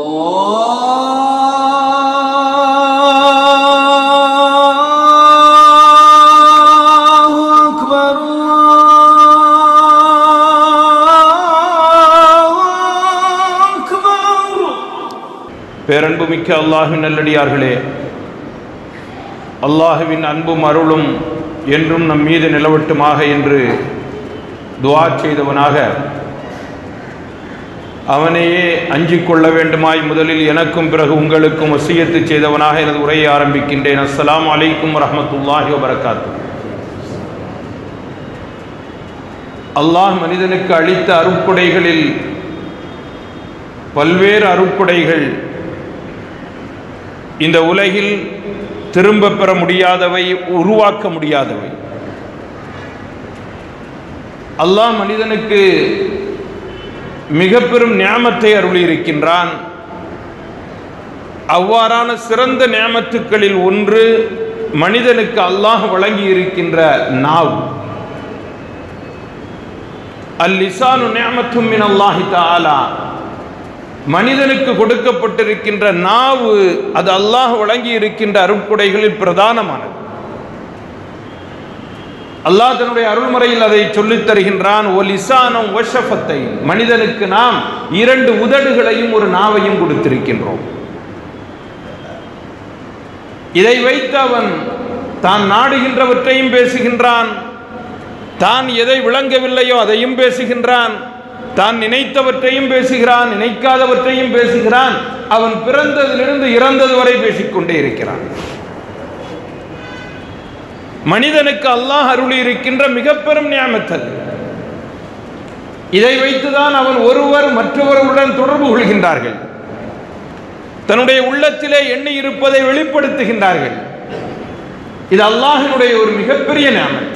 الله أكبر الله أكبر பேரன்புமிக்க அல்லாஹின் நல்லடியார்களே அல்லாஹுவின் அன்பும் அருளும் என்றும் நம் மீது நிலவட்டுமாக என்று துஆ செய்தவனாக அவனையே அஞ்சிக் கொள்ள வேண்டுமாய் முதலில் எனக்கும் பிறகு உங்களுக்கும் வசியத்து செய்தவனாக எனது உரையை ஆரம்பிக்கின்றேன் அஸ்ஸலாமு அலைக்கும் வரஹ்மத்துல்லாஹி வபரகாத்து அல்லாஹ் மனிதனுக்கு அளித்த அருட்கொடைகளில் பல்வேறு அருட்கொடைகள் இந்த உலகில் திரும்ப பெற முடியாதவை உருவாக்க முடியாதவை அல்லாஹ் மனிதனுக்கு மிக பெரும் ஞாமத்தை அருளியிருக்கின்றான் அவ்வாறான சிறந்த ஞாமத்துக்களில் ஒன்று மனிதனுக்கு அல்லாஹ் வழங்கி இருக்கின்ற நாவ் அல் லிசானு நியமத்தும் மின் அல்லாஹி தஆலா மனிதனுக்கு கொடுக்கப்பட்டிருக்கின்ற நாவு அது அல்லாஹ் வழங்கி இருக்கின்ற அருட்கொடைகளில் பிரதானமானது அல்லாஹ் தன்னுடைய அருள்முறையில் அதை சொல்லித் தருகின்றான் ஒ லிசானம் வஷஃபத்தை மனிதனுக்கு நாம் இரண்டு உதடுகளையும் ஒரு நாவையும் கொடுத்திருக்கின்றோம் இதை வைத்து அவன் தான் நாடுகின்றவற்றையும் பேசுகின்றான் தான் எதை விளங்கவில்லையோ அதையும் பேசுகின்றான் தான் நினைத்தவற்றையும் பேசுகிறான் நினைக்காதவற்றையும் பேசுகிறான் அவன் பிறந்ததிலிருந்து இறந்தது வரை பேசிக்கொண்டே இருக்கிறான் மனிதனுக்கு அல்லாஹ் அருளி இருக்கின்ற மிக பெரும் ஞாபகத்தல் இதை வைத்துதான் அவன் ஒருவர் மற்றவர்களுடன் தொடர்பு கொள்கின்றார்கள் தன்னுடைய உள்ளத்திலே எண்ணி இருப்பதை வெளிப்படுத்துகின்றார்கள் இது அல்லாஹினுடைய ஒரு மிகப்பெரிய ஞாபகம்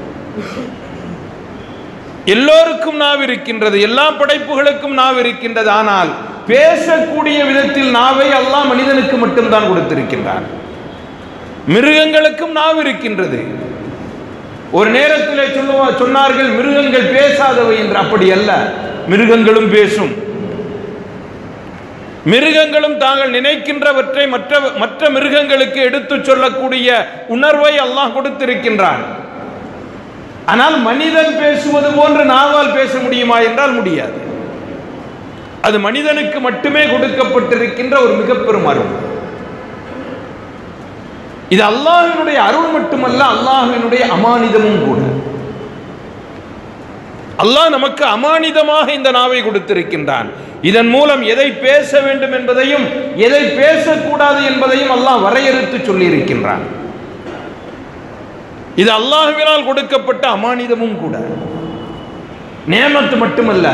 எல்லோருக்கும் நாவு இருக்கின்றது எல்லா படைப்புகளுக்கும் நாவு இருக்கின்றது ஆனால் பேசக்கூடிய விதத்தில் நாவை அல்லாஹ் மனிதனுக்கு மட்டும்தான் கொடுத்திருக்கின்றான் மிருகங்களுக்கும் நாவு இருக்கின்றது ஒரு நேரத்தில் சொல்லுவா சொன்னார்கள் மிருகங்கள் பேசாதவை என்று அப்படி அல்ல மிருகங்களும் பேசும் மிருகங்களும் தாங்கள் நினைக்கின்றவற்றை மற்ற மற்ற மிருகங்களுக்கு எடுத்துச் சொல்லக்கூடிய உணர்வை அல்லாஹ் கொடுத்திருக்கின்றான் ஆனால் மனிதன் பேசுவது போன்று நாவால் பேச முடியுமா என்றால் முடியாது அது மனிதனுக்கு மட்டுமே கொடுக்கப்பட்டிருக்கின்ற ஒரு மிக பெரும் அருள் இது அல்லாஹினுடைய அருள் மட்டுமல்ல அல்லாஹினுடைய அமானிதமும் கூட அல்லாஹ் நமக்கு அமானிதமாக இந்த நாவை கொடுத்திருக்கின்றான் இதன் மூலம் எதை பேச வேண்டும் என்பதையும் எதை பேசக்கூடாது என்பதையும் அல்லாஹ் வரையறுத்து சொல்லி இருக்கின்றான் இது அல்லாஹுவினால் கொடுக்கப்பட்ட அமானிதமும் கூட நேமத்து மட்டுமல்ல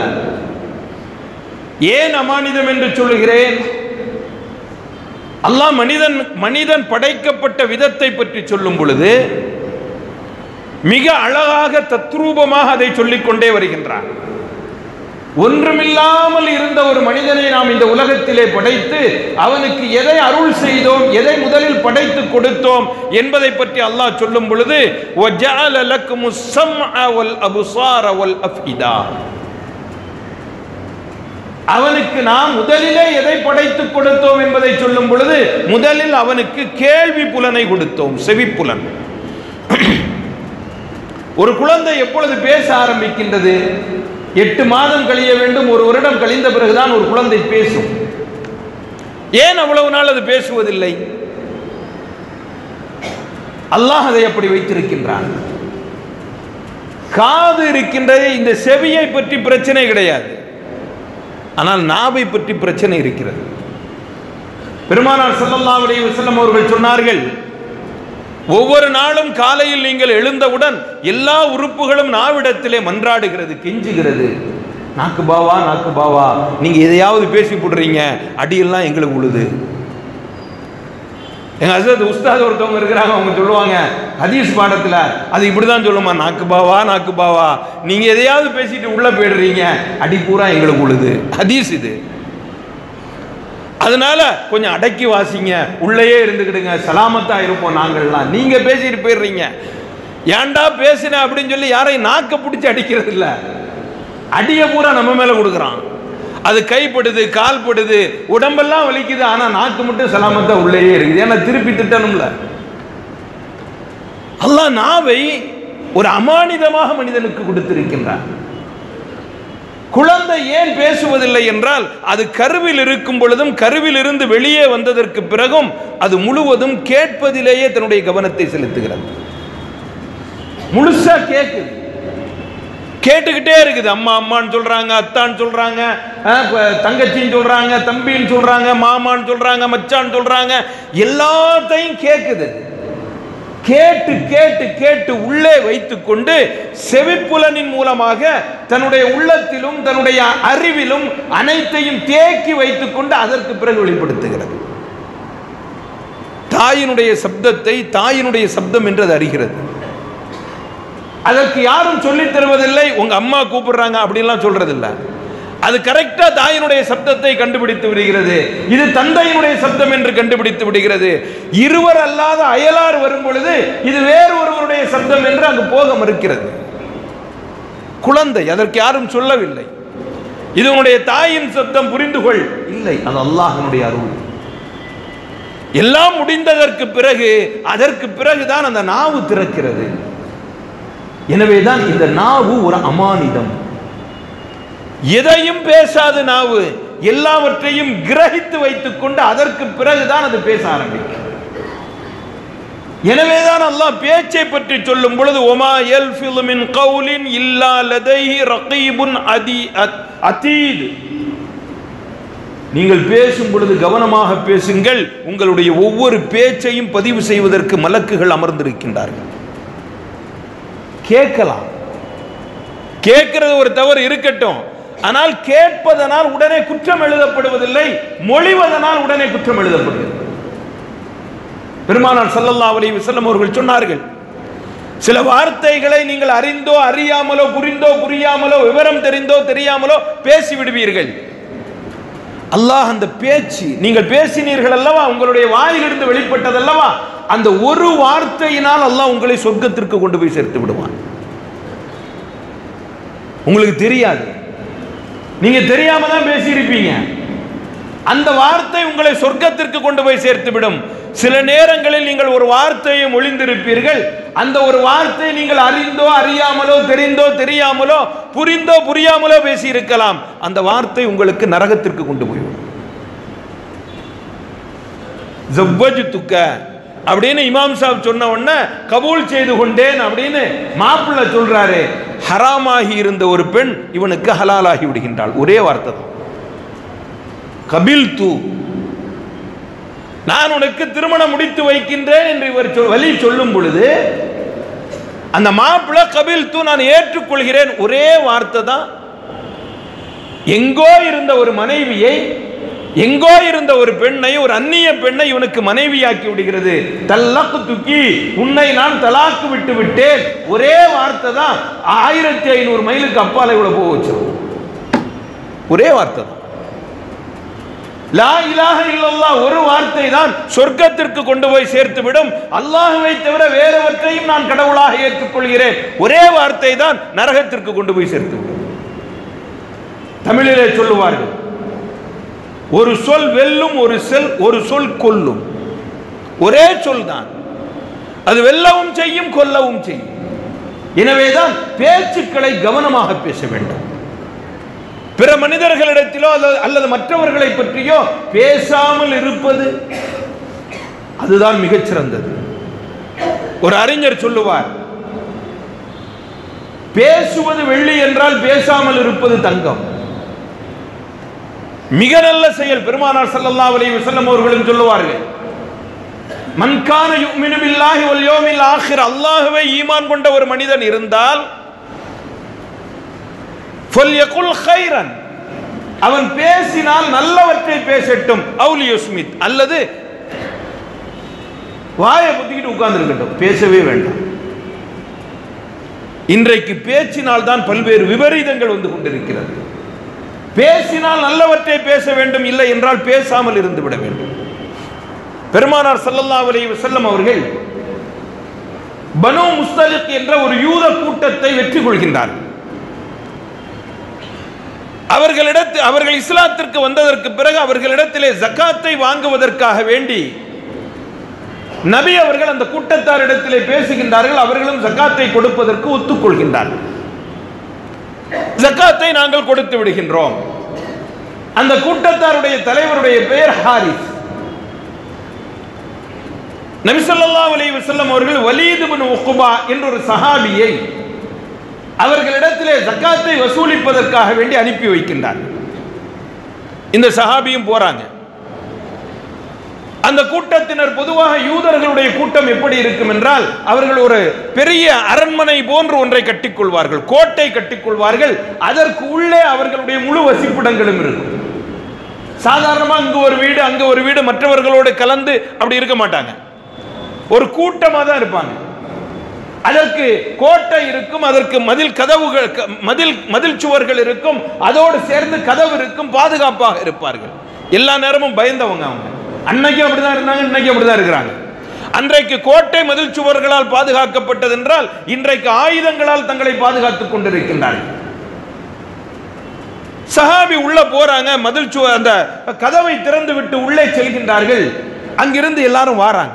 ஏன் அமானிதம் என்று சொல்லுகிறேன் அல்லாஹ் மனிதன் மனிதன் படைக்கப்பட்ட விதத்தை பற்றி சொல்லும் பொழுது மிக அழகாக தத்ரூபமாக அதை சொல்லிக்கொண்டே வருகின்றான் ஒன்றுமில்லாமல் இருந்த ஒரு மனிதனை நாம் இந்த உலகத்திலே படைத்து அவனுக்கு எதை அருள் செய்தோம் எதை முதலில் படைத்து கொடுத்தோம் என்பதை பற்றி அல்லாஹ் சொல்லும் பொழுது وَجَعَلَ لَكُمُ السَّمْعَ وَالْأَبْصَارَ وَالْأَفْئِدَةَ அவனுக்கு நாம் முதலிலே எதை படைத்து கொடுத்தோம் என்பதை சொல்லும் பொழுது முதலில் அவனுக்கு கேள்வி புலனை கொடுத்தோம் செவிப்புலன் ஒரு குழந்தை எப்பொழுது பேச ஆரம்பிக்கின்றது எட்டு மாதம் கழிய வேண்டும் ஒரு வருடம் கழிந்த பிறகுதான் ஒரு குழந்தை பேசும் ஏன் அவ்வளவு நாள் அது பேசுவதில்லை அல்லாஹ் அதை அப்படி வைத்திருக்கின்றான் காது இருக்கின்றது இந்த செவியை பற்றி பிரச்சனை கிடையாது ஆனால் நாவை பற்றி பிரச்சனை இருக்கிறது பெருமானார் ஸல்லல்லாஹு அலைஹி வஸல்லம் அவர்கள் சொன்னார்கள் ஒவ்வொரு நாளும் காலையில் நீங்கள் எழுந்தவுடன் எல்லா உறுப்புகளும் நாவிடத்திலே மன்றாடுகிறது கெஞ்சுகிறது நாக்கு பாவா நாக்கு பாவா நீங்க எதையாவது பேசி போடுறீங்க அடியெல்லாம் எங்களுக்கு உழுது எங்க அசத் உஸ்தாத் ஒருத்தவங்க இருக்கிறாங்க அவங்க சொல்லுவாங்க ஹதீஸ் பாடத்துல அது இப்படிதான் சொல்லுமா நாக்கு பாவா நாக்கு பாவா நீங்க எதையாவது பேசிட்டு உள்ள போயிடுறீங்க அடி பூரா எங்களுக்கு உழுது ஹதீஸ் இது அதனால கொஞ்சம் அடக்கி வாசிங்க உள்ளேயே இருந்துக்கிடுங்க சலாமத்தா இருப்போம் நாங்கள்லாம் நீங்க பேசிட்டு போயிடுறீங்க ஏன்டா பேசின அப்படின்னு சொல்லி யாரையும் நாக்க பிடிச்சி அடிக்கிறது இல்ல அடிய பூரா நம்ம மேல கொடுக்குறான் அது கைப்படுது கால் படுது உடம்பெல்லாம் வலிக்குது ஆனா நாக்கு மட்டும் சலாமத்தா உள்ளேயே இருக்குது ஏன்னா திருப்பி திட்டணும்ல அல்லாஹ் நாவை ஒரு அமானிதமாக மனிதனுக்கு கொடுத்திருக்கின்றான் குழந்தை ஏன் பேசுவதில்லை என்றால் அது கருவில் இருக்கும் பொழுதும் கருவில் இருந்து வெளியே வந்ததற்கு பிறகும் அது முழுவதும் கேட்பதிலேயே தன்னுடைய கவனத்தை செலுத்துகிறது முழுசா கேட்குது கேட்டுக்கிட்டே இருக்குது அம்மா அம்மான்னு சொல்றாங்க அத்தான்னு சொல்றாங்க அஹ், ப- தங்கச்சின்னு சொல்றாங்க தம்பின்னு சொல்றாங்க மாமான்னு சொல்றாங்க மச்சான்னு சொல்றாங்க எல்லாத்தையும் கேட்குது கேட்டு கேட்டு கேட்டு உள்ளே வைத்துக்கொண்டு செவிப்புலனின் மூலமாக தன்னுடைய உள்ளத்திலும் தன்னுடைய அறிவிலும் அனைத்தையும் தேக்கி வைத்துக்கொண்டு அதற்கு பிறகு வெளிப்படுத்துகிறது தாயினுடைய சப்தத்தை தாயினுடைய சப்தம் என்று அது அறிகிறது அதற்கு யாரும் சொல்லித் தருவதில்லை உங்க அம்மா கூப்பிடுறாங்க அப்படின்லாம் சொல்றதில்ல அது கரெக்டா தாயினுடைய சப்தத்தை கண்டுபிடித்து விடுகிறது இது தந்தையினுடைய சப்தம் என்று கண்டுபிடித்து விடுகிறது இருவர் அல்லாத அயலார் வரும் பொழுது இது வேறு ஒருவருடைய சப்தம் என்று அங்கு போக மறுக்கிறது குழந்தை அதற்கு யாரும் சொல்லவில்லை இது உன்னுடைய தாயின் சப்தம் புரிந்து கொள் இல்லை அது அல்லாஹ்வினுடைய அருள் எல்லாம் முடிந்ததற்கு பிறகு அதற்கு பிறகுதான் அந்த நாவு திறக்கிறது எனவேதான் இந்த நாவு ஒரு அமானிதம் எதையும் பேசாத நாவு எல்லாவற்றையும் கிரகித்து வைத்துக் கொண்டு அதற்கு பிறகுதான் அது பேச ஆரம்பிக்கும் எனவேதான் அல்லாஹ் பேச்சை பற்றி சொல்லும் பொழுது ஒமா யல்ஃபிது மின் கௌலின் இல்லா லதைஹி ரகீபுன் அதி அத்- அதீத் நீங்கள் பேசும் பொழுது கவனமாக பேசுங்கள் உங்களுடைய ஒவ்வொரு பேச்சையும் பதிவு செய்வதற்கு மலக்குகள் அமர்ந்திருக்கின்றார்கள் கேட்கலாம் கேட்கிறது ஒரு தவறு இருக்கட்டும் ஆனால் கேட்பதனால் உடனே குற்றம் எழுதப்படுவதில்லை மொழிவதனால் உடனே குற்றம் எழுதப்படுகிறது பெருமானார் ஸல்லல்லாஹு அலைஹி வஸல்லம் அவர்கள் சொன்னார்கள் சில வார்த்தைகளை நீங்கள் அறிந்தோ அறியாமலோ புரிந்தோ புரியாமலோ விவரம் தெரிந்தோ தெரியாமலோ பேசி விடுவீர்கள் அல்லாஹ் அந்த பேச்சு நீங்கள் பேசினீர்கள் அல்லவா உங்களுடைய வாயிலிருந்து வெளிப்பட்டது அல்லவா அந்த ஒரு வார்த்தையினால் அல்லாஹ் உங்களை சொர்க்கத்திற்கு கொண்டு போய் சேர்த்து விடுவான் உங்களுக்கு தெரியாது நீங்க தெரியாம தான் பேசியிருப்பீங்க அந்த வார்த்தை உங்களை சொர்க்கத்திற்கு கொண்டு போய் சேர்த்து விடும் சில நேரங்களில் நீங்கள் ஒரு வார்த்தையை மொழிந்திருப்பீர்கள் அந்த ஒரு வார்த்தை நீங்கள் அறிந்தோ அறியாமலோ தெரிந்தோ தெரியாமலோ புரிந்தோ புரியாமலோ பேசி இருக்கலாம் அந்த வார்த்தை உங்களுக்கு நரகத்திற்கு கொண்டு போய்விடும் ஜவ்வஜுத்துக்க அப்படின்னு இமாம் சாப் சொன்ன உடனே கபூல் செய்து கொண்டேன் அப்படின்னு மாப்பிள்ளை சொல்றாரு ஹராமாகி இருந்த ஒரு பெண் இவனுக்கு ஹலாலாகி விடுகின்றாள் ஒரே வார்த்தை தான் கபில் தூ நான் உனக்கு திருமணம் முடித்து வைக்கின்றேன் என்று இவர் சொல்- வலி சொல்லும் பொழுது அந்த மாப்பிள்ளை கபில் தூ நான் ஏற்றுக்கொள்கிறேன் ஒரே வார்த்தை தான் எங்கோ இருந்த ஒரு மனைவியை எங்கோ இருந்த ஒரு பெண்ணை ஒரு அந்நிய பெண்ணை இவனுக்கு மனைவியாக்கி விடுகிறது தல்லக்கு துக்கி உன்னை நான் தலாக்கு விட்டு விட்டேன் ஒரே வார்த்தை தான் ஆயிரத்தி ஐநூறு மைலுக்கு அப்பால இவ்வளவு போக வச்சிடும் ஒரே வார்த்தை தான் லா இலாஹ இல்லல்லாஹ் ஒரு வார்த்தை தான் சொர்க்கத்திற்கு கொண்டு போய் சேர்த்து விடும் அல்லாஹ்வை தவிர வேறவற்றையும் நான் கடவுளாக ஏற்றுக்கொள்கிறேன் ஒரே வார்த்தை தான் நரகத்திற்கு கொண்டு போய் சேர்த்து விடும் தமிழிலே சொல்லுவார்கள் ஒரு சொல் வெல்லும் ஒரு செல் ஒரு சொல் கொல்லும் ஒரே சொல் தான் அது வெல்லவும் செய்யும் கொல்லவும் செய்யும் எனவேதான் பேச்சுக்களை கவனமாக பேச வேண்டும் பிற மனிதர்களிடத்திலோ அல்லது அல்லது மற்றவர்களை பற்றியோ பேசாமல் இருப்பது அதுதான் மிகச்சிறந்தது ஒரு அறிஞர் சொல்லுவார் பேசுவது வெள்ளி என்றால் பேசாமல் இருப்பது தங்கம் மிக நல்ல செயல் பெருமானார் ஸல்லல்லாஹு அலைஹி வஸல்லம் அவர்களும் சொல்லுவார்கள் மன்கான யுமினு பில்லாஹி வல் யௌமில் ஆখির அல்லாஹ்வை ஈமான் கொண்ட ஒரு மனிதன் இருந்தால் ஃபல்யகுல் கைரன் அவன் பேசினால் நல்லவற்றை பேசட்டும் அவுலி யுஸ்மித் அல்லது வாயை புத்திக்கிட்டு உட்கார்ந்திருக்கட்டும் பேசவே வேண்டாம் இன்றைக்கு பேச்சினால் தான் பல்வேறு விபரீதங்கள் வந்து கொண்டிருக்கிறது பேசினால் நல்லவற்றை பேச வேண்டும் இல்லை என்றால் பேசாமல் இருந்து விட வேண்டும் பெருமானார் ஸல்லல்லாஹு அலைஹி வஸல்லம் அவர்கள் பனு முஸ்தலிக் என்ற ஒரு யூத கூட்டத்தை வெற்றி கொள்கின்றார்கள் அவர்களிடத்து அவர்கள் இஸ்லாத்திற்கு வந்ததற்கு பிறகு அவர்களிடத்திலே ஜக்காத்தை வாங்குவதற்காக வேண்டி நபி அவர்கள் அந்த கூட்டத்தாரிடத்திலே பேசுகின்றார்கள் அவர்களும் ஜக்காத்தை கொடுப்பதற்கு ஒத்துக்கொள்கின்றார்கள் ஜக்காத்தை நாங்கள் கொடுத்து விடுகின்றோம் அந்த கூட்டத்தாருடைய தலைவருடைய பெயர் ஹாரிஸ் நபி ஸல்லல்லாஹு அலைஹி வஸல்லம் அவர்கள் வலீத் இப்னு உக்பா என்ற ஒரு சஹாபியை அவர்களிடத்திலே ஜக்காத்தை வசூலிப்பதற்காக வேண்டி அனுப்பி வைக்கின்றார் இந்த சஹாபியும் போறாங்க அந்த கூட்டத்தினர் பொதுவாக யூதர்களுடைய கூட்டம் எப்படி இருக்கும் என்றால் அவர்கள் ஒரு பெரிய அரண்மனை போன்று ஒன்றை கட்டிக்கொள்வார்கள் கோட்டை கட்டிக்கொள்வார்கள் அதற்கு உள்ளே அவர்களுடைய முழு வசிப்பிடங்களும் இருக்கும் சாதாரணமா இங்க ஒரு வீடு அங்க ஒரு வீடு மற்றவர்களோடு கலந்து அப்படி இருக்க மாட்டாங்க ஒரு கூட்டமா தான் இருப்பாங்க அதற்கு கோட்டை இருக்கும் அதற்கு மதில் கதவுகள் க- மதில் மதில் சுவர்கள் இருக்கும் அதோடு சேர்ந்து கதவு இருக்கும் பாதுகாப்பாக இருப்பார்கள் எல்லா நேரமும் பயந்தவங்க அவங்க அன்னைக்கு அப்படிதான் இருந்தாங்க இன்னைக்கு அப்படிதான் இருக்கிறாங்க அன்றைக்கு கோட்டை மதில் சுவர்களால் பாதுகாக்கப்பட்டது என்றால் இன்றைக்கு ஆயுதங்களால் தங்களை பாதுகாத்துக் கொண்டிருக்கின்றார்கள் சஹாபி உள்ள போறாங்க மதில் சுவ அந்த கதவை திறந்து விட்டு உள்ளே செல்கின்றார்கள் அங்கிருந்து எல்லாரும் வாராங்க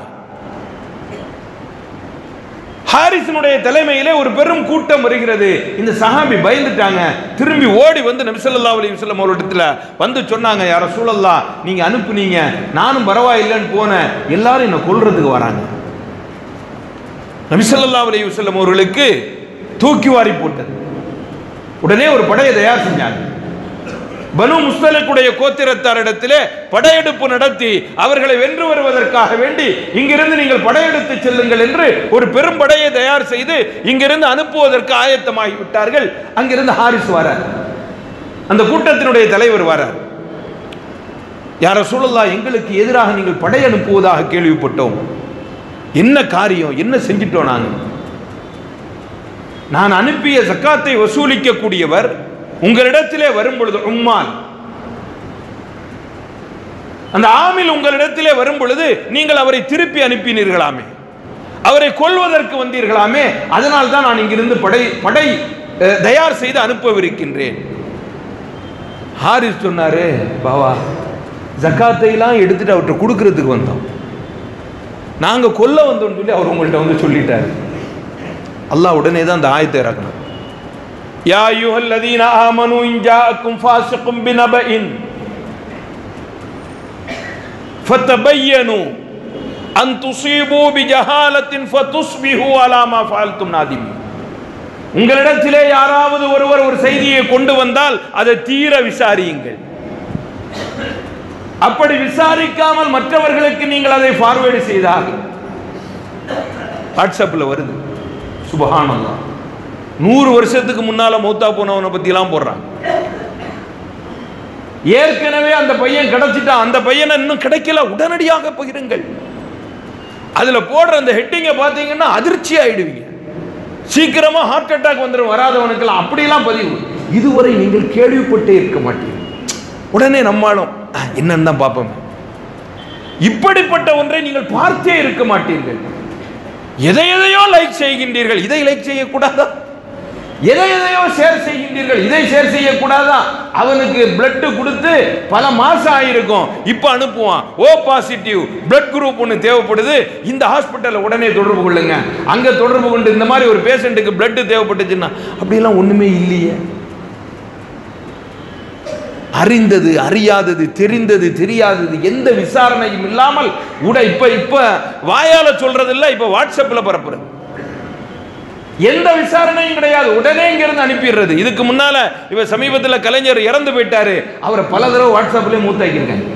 ஹாரிஸினுடைய தலைமையிலே ஒரு பெரும் கூட்டம் வருகிறது இந்த சஹாபி பயந்துட்டாங்க திரும்பி ஓடி வந்து நபி ஸல்லல்லாஹு அலைஹி வஸல்லம் அவர்களிடத்துல வந்து சொன்னாங்க யார சூழல்லா நீங்க அனுப்புனீங்க நானும் பரவாயில்லைன்னு போனேன் எல்லாரும் என்ன கொல்றதுக்கு வராங்க நபி ஸல்லல்லாஹு அலைஹி வஸல்லம் அவர்களுக்கு தூக்கி வாரி போட்டது உடனே ஒரு படையை தயார் செஞ்சாங்க பனு முஸ்தலக்குடைய கோத்திரத்தாரிடத்திலே படையெடுப்பு நடத்தி அவர்களை வென்று வருவதற்காக வேண்டி இங்கிருந்து நீங்கள் படையெடுத்து செல்லுங்கள் என்று ஒரு பெரும் படையை தயார் செய்து இங்கிருந்து அனுப்புவதற்கு ஆயத்தமாகி விட்டார்கள் அங்கிருந்து ஹாரிஸ் வரார் அந்த கூட்டத்தினுடைய தலைவர் வரார் யார சூழல்லா எங்களுக்கு எதிராக நீங்கள் படை அனுப்புவதாக கேள்விப்பட்டோம் என்ன காரியம் என்ன செஞ்சிட்டோம் நாங்கள் நான் அனுப்பிய ஜக்காத்தை வசூலிக்க கூடியவர் உங்களிடத்திலே வரும் பொழுது உம்மான் அந்த ஆமில் உங்களிடத்திலே வரும் பொழுது நீங்கள் அவரை திருப்பி அனுப்பினீர்களாமே அவரை கொல்வதற்கு வந்தீர்களாமே அதனால் தான் நான் இங்கிருந்து படை படை அஹ், தயார் செய்து அனுப்பவிருக்கின்றேன் ஹாரிஸ் சொன்னாரு பாவா ஜக்காத்தை எல்லாம் எடுத்துட்டு அவர்கிட்ட கொடுக்கறதுக்கு வந்தோம் நாங்க கொல்ல வந்தோம்னு சொல்லி அவர் உங்கள்ட்ட வந்து சொல்லிட்டாரு அல்லாஹ் உடனே தான் அந்த ஆயத்தை இறக்கணும் யா அய்யுஹல் லதீன ஆமனு இன் ஜாஅக்கும் ஃபாஸிகும் பினபஇன் ஃபதபையனு அன் துஸீபு பிஜஹாலத்தின் ஃபதுஸ்பிஹு அலா மா ஃபஅல்தும் நாதிமீன் உங்களிடத்திலே யாராவது ஒருவர் ஒரு செய்தியை கொண்டு வந்தால் அதை தீர விசாரியுங்கள் அப்படி விசாரிக்காமல் மற்றவர்களுக்கு நீங்கள் அதை ஃபார்வேர்டு செய்தால் வாட்ஸ்அப்பில் வருது சுபஹானல்லாஹ் நூறு வருஷத்துக்கு முன்னால மௌத்தா போனவனை பத்திலாம் போடுறான் ஏற்கனவே அந்த பையன் கிடைச்சிட்டான் அந்த பையனை இன்னும் கிடைக்கல உடனடியாக பகிருங்கள் அதுல போடுற அந்த ஹெட்டிங்கை பார்த்தீங்கன்னா அதிர்ச்சி ஆயிடுவீங்க சீக்கிரமா ஹார்ட் அட்டாக் வந்துடும் வராதவனுக்கெல்லாம் அப்படிலாம் பதிவு இதுவரை நீங்கள் கேள்விப்பட்டே இருக்க மாட்டீங்க உடனே நம்மாலும் "அஹ், என்னன்னு தான் பார்ப்போம் இப்படிப்பட்ட ஒன்றை நீங்கள் பார்த்தே இருக்க மாட்டீர்கள் எதை எதையோ லைக் செய்கின்றீர்கள் இதை லைக் செய்யக்கூடாதா எதை எதையோ ஷேர் செய்கின்றீர்கள் இதை ஷேர் செய்யக்கூடாதா அவனுக்கு பிளட் கொடுத்து பல மாசம் ஆயிருக்கும் இப்போ அனுப்புவான் ஓ பாசிட்டிவ் பிளட் குரூப் ஒன்று தேவைப்படுது இந்த ஹாஸ்பிட்டலில் உடனே தொடர்பு கொள்ளுங்க அங்க தொடர்பு கொண்டு இந்த மாதிரி ஒரு பேஷண்ட்டுக்கு பிளட் தேவைப்பட்டுச்சுன்னா அப்படிலாம் ஒண்ணுமே இல்லையே அறிந்தது அறியாதது தெரிந்தது தெரியாதது எந்த விசாரணையும் இல்லாமல் உட இப்ப இப்ப வாயால சொல்றது இல்ல இப்ப வாட்ஸ்அப்ல பரப்புறது எந்த விசாரணையும் கிடையாது உடனே இங்க இருந்து அனுப்பிடுறது இதுக்கு முன்னால இவ சமீபத்துல கலைஞர் இறந்து போயிட்டாரு அவரை பல தடவை வாட்ஸ்அப்ல மூத்தாக்கியிருக்காங்க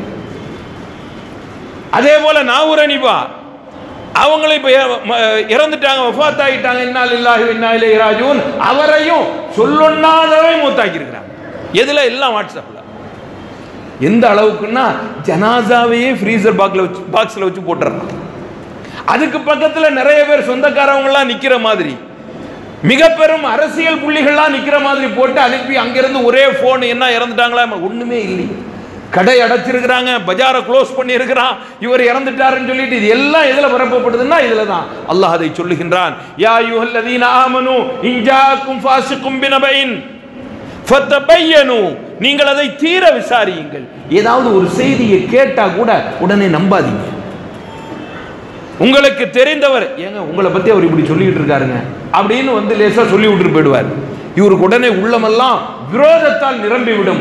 அதே போல நாவூர் அனிபா அவங்களும் இப்ப இற- ம- இறந்துட்டாங்க வஃபாத் ஆகிட்டாங்க இன்னால் இல்லாஹி இன்னா இலைஹி ராஜிஊன் அவரையும் சொல்லொண்ணாதவை மூத்தாக்கி இருக்கிறாங்க எதுல எல்லாம் வாட்ஸ்அப்ல எந்த அளவுக்குன்னா ஜனாசாவையே ஃப்ரீசர் பாக்ல வச்சு பாக்ஸ்ல வச்சு போட்டுறாங்க அதுக்கு பக்கத்துல நிறைய பேர் சொந்தக்காரவங்க எல்லாம் நிக்கிற மாதிரி மிக பெரும் அரசியல் புள்ளிகள்லாம் நிக்கிற மாதிரி போட்டு அனுப்பி அங்கிருந்து ஒரே போன் என்ன இறந்துட்டாங்களா ஒண்ணுமே இல்லை கடை அடைச்சிருக்கிறாங்க பஜாரை க்ளோஸ் பண்ணி இருக்கிறான் இவர் இறந்துட்டாருன்னு சொல்லிட்டு இது எல்லாம் எதுல பரப்பப்படுதுன்னா இதுல தான் அல்லாஹ் அதை சொல்லுகின்றான் யா யுஹல்லதீன ஆமனு இன்ஜாக்கும் ஃபாசிக்கும் பினபைன் ஃபத்தபையனு நீங்கள் அதை தீர விசாரியுங்கள் ஏதாவது ஒரு செய்தியை கேட்டா கூட உடனே நம்பாதீங்க உங்களுக்கு தெரிந்தவர் ஏங்க உங்களை பத்தி அவர் இப்படி சொல்லிட்டு இருக்காருங்க அப்படின்னு வந்து லேசா சொல்லி விட்டுட்டு போயிடுவார் இவருக்கு உடனே உள்ளமெல்லாம் விரோதத்தால் நிரம்பி விடும்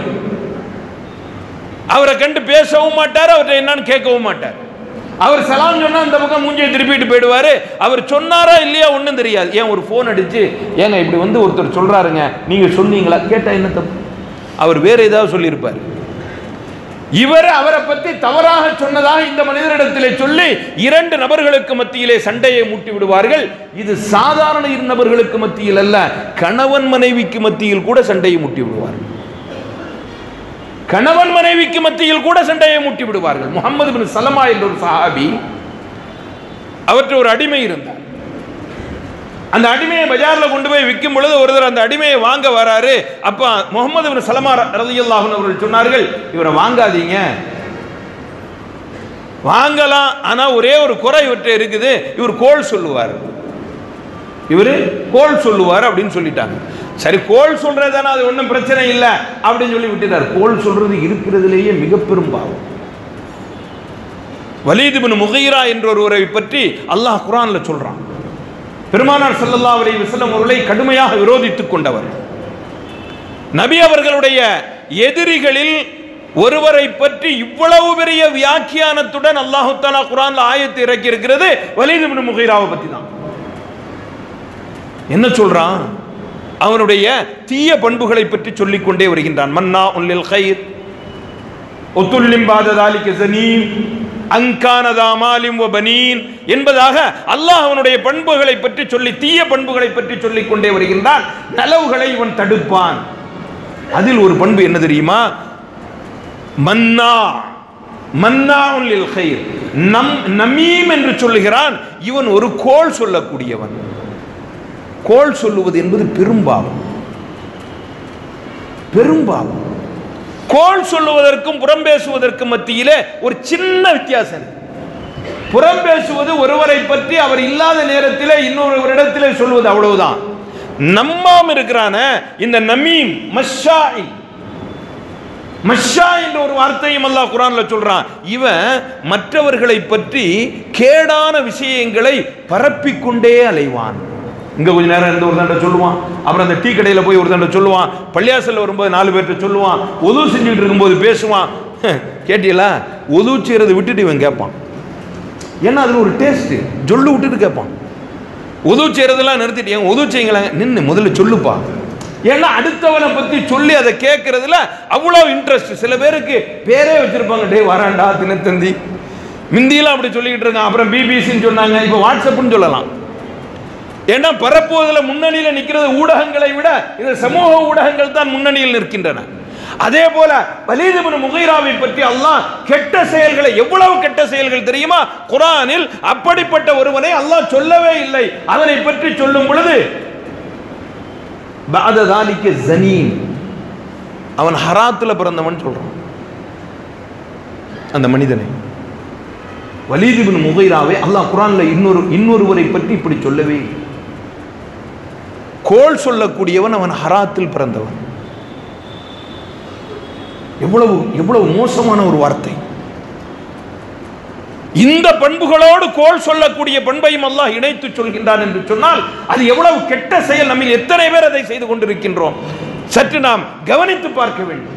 அவரை கண்டு பேசவும் மாட்டார் அவர்கிட்ட என்னன்னு கேட்கவும் மாட்டார் அவர் சலாம் சொன்னா அந்த பக்கம் மூஞ்சியை திருப்பிட்டு போயிடுவாரு அவர் சொன்னாரா இல்லையா ஒன்றும் தெரியாது ஏன் ஒரு ஃபோன் அடிச்சு ஏங்க இப்படி வந்து ஒருத்தர் சொல்றாருங்க நீங்க சொன்னீங்களா கேட்டா என்ன தப்பு அவர் வேற ஏதாவது சொல்லியிருப்பார் இவர் அவரை பற்றி தவறாக சொன்னதாக இந்த மனிதரிடத்திலே சொல்லி இரண்டு நபர்களுக்கு மத்தியிலே சண்டையை மூட்டி விடுவார்கள் இது சாதாரண இரு நபர்களுக்கு மத்தியில் அல்ல கணவன் மனைவிக்கு மத்தியில் கூட சண்டையை மூட்டி விடுவார்கள் கணவன் மனைவிக்கு மத்தியில் கூட சண்டையை மூட்டி விடுவார்கள் முகமது பின் சலமா என்ற ஒரு சஹாபி அவற்றை ஒரு அடிமை இருந்தார் அந்த அடிமையை பஜார்ல கொண்டு போய் விற்கும் பொழுது ஒருத்தர் அந்த அடிமையை வாங்க வராரு அப்ப முகமது பின் சலமா ரலியல்லாஹு அவர்கள் சொன்னார்கள் இவரை வாங்காதீங்க வாங்கலாம் ஆனா ஒரே ஒரு குறை இவற்றை இருக்குது இவர் கோல் சொல்லுவார் இவரு கோல் சொல்லுவார் அப்படின்னு சொல்லிட்டாங்க சரி கோல் சொல்றதான அது ஒன்றும் பிரச்சனை இல்லை அப்படின்னு சொல்லி விட்டுட்டார் கோல் சொல்றது இருக்கிறதுலேயே மிக பெரும் பாவம் வலீது பின் முகைரா என்ற ஒருவரை பற்றி அல்லாஹ் குரான்ல சொல்றான் பெருமானார் ஸல்லல்லாஹு அலைஹி வஸல்லம் அவர்களை கடுமையாக விரோதித்துக் கொண்டவர் நபி அவர்களுடைய எதிரிகளில் ஒருவரை பற்றி இவ்வளவு பெரிய வியாக்கியானத்துடன் அல்லாஹு தாலா குரான்ல ஆயத்தை இறக்கி இருக்கிறது வலீது பின் முகைராவை பத்தி தான் என்ன சொல்றான் அவனுடைய தீய பண்புகளை பற்றி சொல்லிக் கொண்டே வருகின்றான் மன்னா உல்லில் கயிர் ஒத்துல்லிம் பாததாலிக்கு ஜனீம் அங்கானதா மாலிம் பனீன் என்பதாக அல்லாஹ் அவனுடைய பண்புகளை பற்றி சொல்லி தீய பண்புகளை பற்றி சொல்லிக் கொண்டே வருகின்றான் நலவுகளை இவன் தடுப்பான் அதில் ஒரு பண்பு என்ன தெரியுமா மன்னா மன்னா உல்லில் கயிர் நம் நமீம் என்று சொல்லுகிறான் இவன் ஒரு கோல் சொல்லக்கூடியவன் கோல் சொல்லுவது என்பது பெரும்பாவம் பெரும்பாவம் கோல் சொல்லுவதற்கும் புறம் பேசுவதற்கும் மத்தியிலே ஒரு சின்ன வித்தியாசம் இருக்கு. புறம் பேசுவது ஒருவரை பற்றி அவர் இல்லாத நேரத்திலே இன்னொருவரிடத்திலே சொல்வது அவ்வளவுதான் நம்மாம் இருக்கிறான இந்த நமீம் மஷாய் மஷா என்ற ஒரு வார்த்தையும் அல்லாஹ் குரான்ல சொல்றான் இவன் மற்றவர்களை பற்றி கேடான விஷயங்களை பரப்பிக்கொண்டே அலைவான் இங்க கொஞ்ச நேரம் இருந்து ஒரு தண்டை சொல்லுவான் அப்புறம் அந்த டீ கடையில போய் ஒரு தண்டை சொல்லுவான் பள்ளியாசல்ல வரும்போது நாலு பேர்கிட்ட சொல்லுவான் உதவு செஞ்சுட்டு இருக்கும்போது பேசுவான் கேட்டீங்களா உதவு செய்யறதை விட்டுட்டு இவன் கேட்பான் ஏன்னா அதுல ஒரு டேஸ்ட் சொல்லு விட்டுட்டு கேட்பான் உதவு செய்யறதெல்லாம் நிறுத்திட்டு ஏன் உதவு செய்யுங்களேன் நின்று முதல்ல சொல்லுப்பா ஏன்னா அடுத்தவனை பத்தி சொல்லி அதை கேட்கறதுல அவ்வளோ இன்ட்ரெஸ்ட் சில பேருக்கு பேரே வச்சிருப்பாங்க டே வராண்டா தினத்தந்தி மிந்தியெல்லாம் அப்படி சொல்லிக்கிட்டு இருக்கான் அப்புறம் பிபிசின்னு சொன்னாங்க இப்போ வாட்ஸ்அப்னு சொல்லலாம் ஏன்னா பரப்புவதில் முன்னணியில் நிற்கிறது ஊடகங்களை விட இந்த சமூக ஊடகங்கள் தான் முன்னணியில் நிற்கின்றன அதே போல வலீதுபின் முகைராவை பற்றி அல்லாஹ் கெட்ட செயல்களை எவ்வளவு கெட்ட செயல்கள் தெரியுமா குரானில் அப்படிப்பட்ட ஒருவனை அல்லாஹ் சொல்லவே இல்லை அதனை பற்றி சொல்லும் பொழுது பாததாலிக்க ஜனீன் அவன் ஹராத்துல பிறந்தவன் சொல்றான் அந்த மனிதனை வலீதுபின் முகைராவை அல்லாஹ் குரான்ல இன்னொரு இன்னொருவரை பற்றி இப்படி சொல்லவே இல்லை கோல் சொல்லக்கூடியவன் அவன் ஹராத்தில் பிறந்தவன் எவ்வளவு எவ்வளவு மோசமான ஒரு வார்த்தை இந்த பண்புகளோடு கோல் சொல்லக்கூடிய பண்பையும் அல்லாஹ் இணைத்து சொல்கின்றான் என்று சொன்னால் அது எவ்வளவு கெட்ட செயல் நம்மில் எத்தனை பேர் அதை செய்து கொண்டிருக்கின்றோம் சற்று நாம் கவனித்து பார்க்க வேண்டும்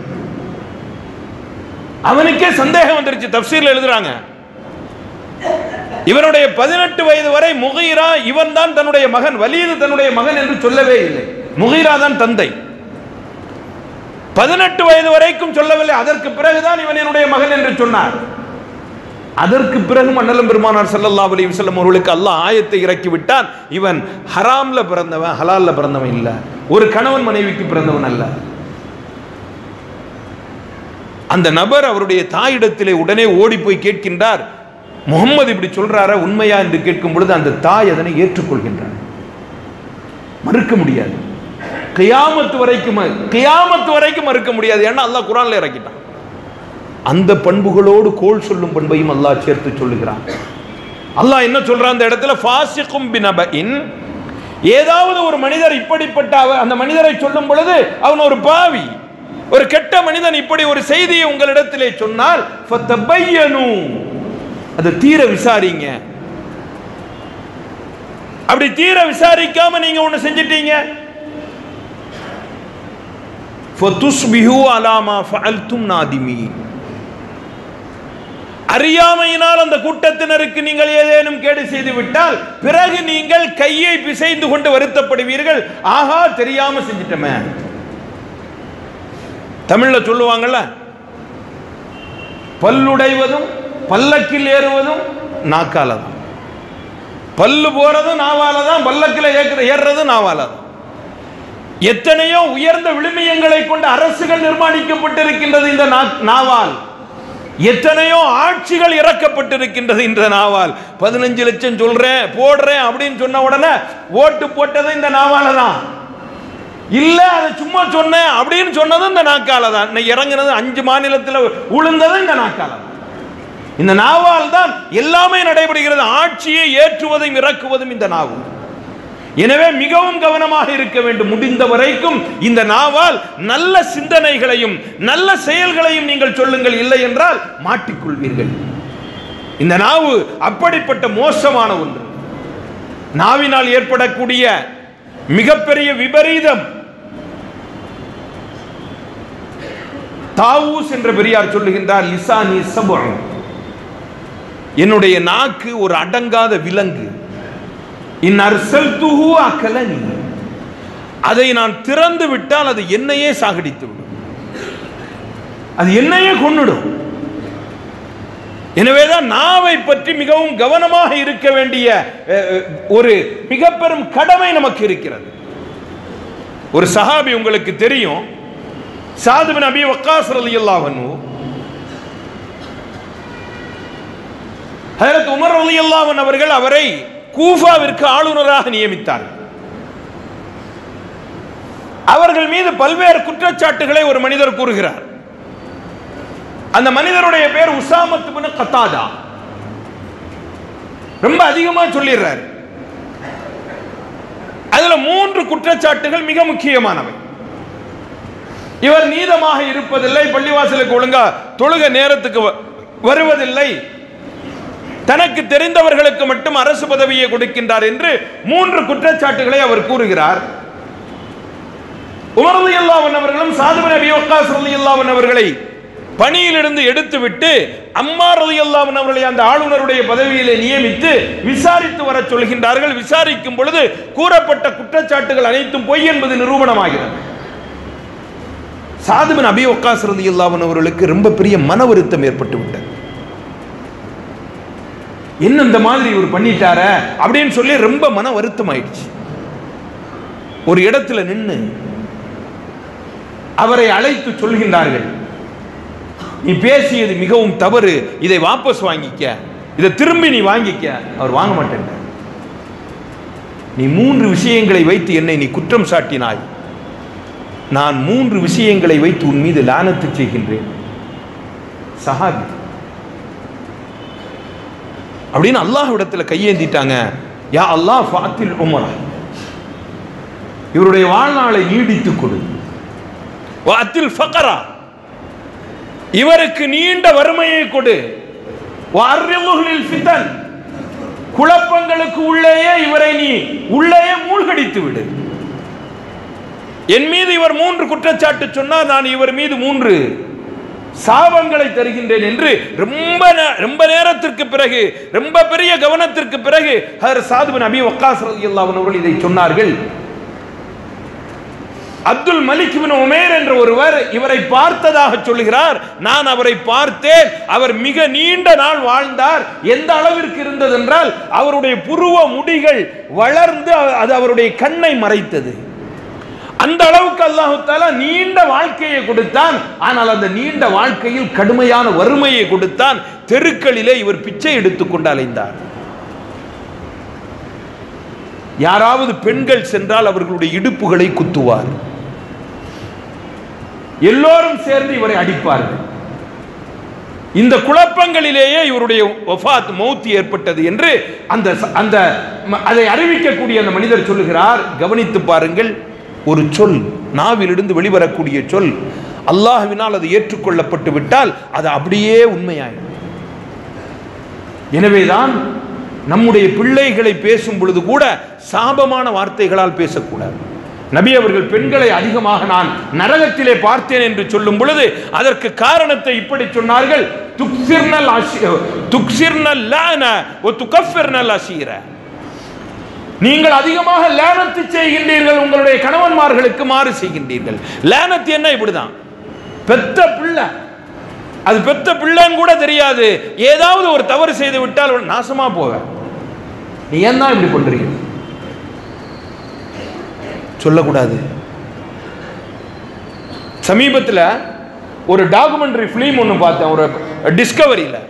அவனுக்கே சந்தேகம் வந்துருச்சு தப்சீர்ல எழுதுறாங்க இவனுடைய பதினெட்டு வயது வரை முகீரா இவன் தான் தன்னுடைய மகன் வலீது தன்னுடைய மகன் என்று சொல்லவே இல்லை முகீரா தான் தந்தை பதினெட்டு வயது வரைக்கும் சொல்லவில்லை அதற்கு பிறகுதான் இவன் என்னுடைய மகன் என்று சொன்னார் அதற்கு பிறகு மன்னலம் பெருமானார் ஸல்லல்லாஹு அலைஹி வஸல்லம் அவர்களுக்கு அல்லாஹ் ஆயத்தை இறக்கி விட்டான் இவன் ஹராம்ல பிறந்தவன் ஹலால்ல பிறந்தவன் இல்ல ஒரு கணவன் மனைவிக்கு பிறந்தவன் அல்ல அந்த நபர் அவருடைய தாயிடத்திலே உடனே ஓடி போய் கேட்கின்றார் முகம்மது இப்படி சொல்றாரா உண்மையா என்று கேட்கும் பொழுது அந்த தாய் அதனை ஏற்றுக்கொள்கின்றார் மறுக்க முடியாது கியாமத்து வரைக்கும் கியாமத்து வரைக்கும் மறுக்க முடியாது ஏன்னா அல்லாஹ் குரான்ல இறக்கிட்டான் அந்த பண்புகளோடு கோல் சொல்லும் பண்பையும் அல்லாஹ் சேர்த்து சொல்லுகிறான் அல்லாஹ் என்ன சொல்றான் அந்த இடத்துல ஃபாசிக்கும் பினபஇன் ஏதாவது ஒரு மனிதர் இப்படிப்பட்ட அவ- அந்த மனிதரை சொல்லும் பொழுது அவன் ஒரு பாவி ஒரு கெட்ட மனிதன் இப்படி ஒரு செய்தியை உங்களிடத்திலே சொன்னால் ஃபத்தபையனு. அதை தீர விசாரிங்க அப்படி தீர விசாரிக்காம நீங்க ஒண்ணு செஞ்சிட்டீங்க ஃபதுஸ்பிஹு அலா மா ஃபஅல்தும் நாதிமீன் அறியாமையினால் அந்த கூட்டத்தினருக்கு நீங்கள் ஏதேனும் கேடு செய்து விட்டால் பிறகு நீங்கள் கையை பிசைந்து கொண்டு வருத்தப்படுவீர்கள் ஆஹா தெரியாம செஞ்சிட்டமே தமிழ்ல சொல்லுவாங்கல்ல பல்லுடைவதும் பல்லக்கில் ஏறுவதும் நாக்கால தான் பல்லு போறதும் நாவால தான் பல்லக்கில் ஏற்ற ஏறுறதும் நாவால தான் எத்தனையோ உயர்ந்த விழுமியங்களை கொண்ட அரசுகள் நிர்மாணிக்கப்பட்டிருக்கின்றது இந்த நா- நாவால் எத்தனையோ ஆட்சிகள் இறக்கப்பட்டிருக்கின்றது இந்த நாவால் பதினஞ்சு லட்சம் சொல்றேன் போடுறேன் அப்படின்னு சொன்ன உடனே ஓட்டு போட்டது இந்த நாவால தான் இல்ல அதை சும்மா சொன்னேன் அப்படின்னு சொன்னதும் இந்த நாக்கால தான் இன்னைக்கு இறங்குனது அஞ்சு மாநிலத்தில் உளுந்ததும் இந்த நாக்கால தான் இந்த நாவால் தான் எல்லாமே நடைபெறுகிறது ஆட்சியை ஏற்றுவதும் இறக்குவதும் இந்த நாவு எனவே மிகவும் கவனமாக இருக்க வேண்டும் முடிந்த வரைக்கும் இந்த நாவால் நல்ல சிந்தனைகளையும் நல்ல செயல்களையும் நீங்கள் சொல்லுங்கள் இல்லை என்றால் மாட்டிக்கொள்வீர்கள் இந்த நாவு அப்படிப்பட்ட மோசமான ஒன்று நாவினால் ஏற்படக்கூடிய மிகப்பெரிய விபரீதம் தாவூஸ் என்ற பெரியார் சொல்லுகின்றார் லிசானி சபும் என்னுடைய நாக்கு ஒரு அடங்காத விலங்கு இன் அர்சல்துஹு அகலனி அதை நான் திறந்து விட்டால் அது என்னையே சாகடித்து விடும் அது என்னையே கொன்னுடும் எனவேதான் நாவை பற்றி மிகவும் கவனமாக இருக்க வேண்டிய அஹ், அஹ், ஒரு மிக பெரும் கடமை நமக்கு இருக்கிறது ஒரு சஹாபி உங்களுக்கு தெரியும் சாதுபின் அபி வக்காஸ் ரலியல்லாஹு அன்ஹு ஹஜரத் உமர் ரலியல்லாஹு அன்ஹு அவர்கள் அவரை கூஃபாவிற்கு ஆளுநராக நியமித்தார்கள் அவர்கள் மீது பல்வேறு குற்றச்சாட்டுகளை ஒரு மனிதர் கூறுகிறார் அந்த மனிதருடைய பேர் உசாமத் பின் கத்தாதா ரொம்ப அதிகமா சொல்லிடுறாரு அதுல மூன்று குற்றச்சாட்டுகள் மிக முக்கியமானவை இவர் நீதமாக இருப்பதில்லை பள்ளிவாசலுக்கு ஒழுங்கா தொழுக நேரத்துக்கு வ- வருவதில்லை தனக்கு தெரிந்தவர்களுக்கு மட்டும் அரசு பதவியை கொடுக்கின்றார் என்று மூன்று குற்றச்சாட்டுகளை அவர் கூறுகிறார் உமர் ரலியல்லாஹு அவர்களும் சாதுபன் அபி வக்காஸ் ரலியல்லாஹு அவர்களை பணியிலிருந்து எடுத்துவிட்டு அம்மார் ரலியல்லாஹு அவர்களை அந்த ஆளுநருடைய பதவியிலே நியமித்து விசாரித்து வர சொல்கின்றார்கள் விசாரிக்கும் பொழுது கூறப்பட்ட குற்றச்சாட்டுகள் அனைத்தும் பொய் என்பது நிரூபணமாகிறது சாதுபின் அபி வக்காஸ் ரலியல்லாஹு அவர்களுக்கு ரொம்ப பெரிய மன வருத்தம் ஏற்பட்டு விட்டது என்ன இந்த மாதிரி இவர் பண்ணிட்டார அப்படின்னு சொல்லி ரொம்ப மன வருத்தம் ஆயிடுச்சு ஒரு இடத்துல நின்று அவரை அழைத்து சொல்கின்றார்கள் நீ பேசியது மிகவும் தவறு இதை வாபஸ் வாங்கிக்க இதை திரும்பி நீ வாங்கிக்க அவர் வாங்க மாட்டேன் நீ மூன்று விஷயங்களை வைத்து என்னை நீ குற்றம் சாட்டினாய் நான் மூன்று விஷயங்களை வைத்து உன் மீது லானத்து செய்கின்றேன் சஹாபி அப்படின்னு அல்லாஹ்விடத்துல கையேந்திட்டாங்க யா அல்லாஹ் ஃபாத்தில் உமரா இவருடைய வாழ்நாளை நீடித்துக் கொடு வாத்தில் ஃபகரா இவருக்கு நீண்ட வறுமையை கொடு வார்ரிமுகளில் ஃபிதன் குழப்பங்களுக்கு உள்ளேயே இவரை நீ உள்ளேயே மூழ்கடித்து விடு என் மீது இவர் மூன்று குற்றச்சாட்டு சொன்னார் நான் இவர் மீது மூன்று சாபங்களை தருகின்றேன் என்று ரொம்ப நே- ரொம்ப நேரத்திற்கு பிறகு ரொம்ப பெரிய கவனத்திற்கு பிறகு ஹர் சாதுபின் அபி வக்காஸ் ரலியல்லாஹு அன்ஹு அவர்கள் இதை சொன்னார்கள் அப்துல் மலிக் பின் உமேர் என்ற ஒருவர் இவரை பார்த்ததாக சொல்லுகிறார் நான் அவரை பார்த்தேன் அவர் மிக நீண்ட நாள் வாழ்ந்தார் எந்த அளவிற்கு இருந்தது என்றால் அவருடைய புருவ முடிகள் வளர்ந்து அ- அது அவருடைய கண்ணை மறைத்தது அந்த அளவுக்கு அல்லாஹு தாலா நீண்ட வாழ்க்கையை கொடுத்தான் ஆனால் அந்த நீண்ட வாழ்க்கையில் கடுமையான வறுமையை கொடுத்தான் தெருக்களிலே இவர் பிச்சை எடுத்துக்கொண்டு அலைந்தார் யாராவது பெண்கள் சென்றால் அவர்களுடைய இடுப்புகளை குத்துவார் எல்லோரும் சேர்ந்து இவரை அடிப்பார்கள் இந்த குழப்பங்களிலேயே இவருடைய வஃபாத் மௌத் ஏற்பட்டது என்று அந்த அந்த ம- அதை அறிவிக்கக்கூடிய அந்த மனிதர் சொல்லுகிறார் கவனித்து பாருங்கள் ஒரு சொல் நாவிலிருந்து வெளிவரக்கூடிய சொல் அல்லாஹ்வினால் அது ஏற்றுக்கொள்ளப்பட்டு விட்டால் அது அப்படியே உண்மையாயிடும் எனவேதான் நம்முடைய பிள்ளைகளை பேசும் பொழுது கூட சாபமான வார்த்தைகளால் பேசக்கூடாது நபி அவர்கள் பெண்களை அதிகமாக நான் நரகத்திலே பார்த்தேன் என்று சொல்லும் பொழுது அதற்கு காரணத்தை இப்படி சொன்னார்கள் துக்சிர்னல் அஷி- துக்சிர்னல் லான ஒ துகஃபிர்னல் அஷீர நீங்கள் அதிகமாக லேனத்து செய்கின்றீர்கள் உங்களுடைய கணவன்மார்களுக்கு மாறு செய்கின்றீர்கள் லேனத்து என்ன இப்படிதான் பெத்த பிள்ளை அது பெத்த பிள்ளைன்னு கூட தெரியாது ஏதாவது ஒரு தவறு செய்து விட்டால் அவன் நாசமா போவ நீ ஏன் தான் இப்படி பண்றீங்க சொல்லக்கூடாது சமீபத்தில் ஒரு டாக்குமெண்ட்ரி ஃபிலிம் ஒன்று பார்த்தேன் ஒரு டிஸ்கவரியில்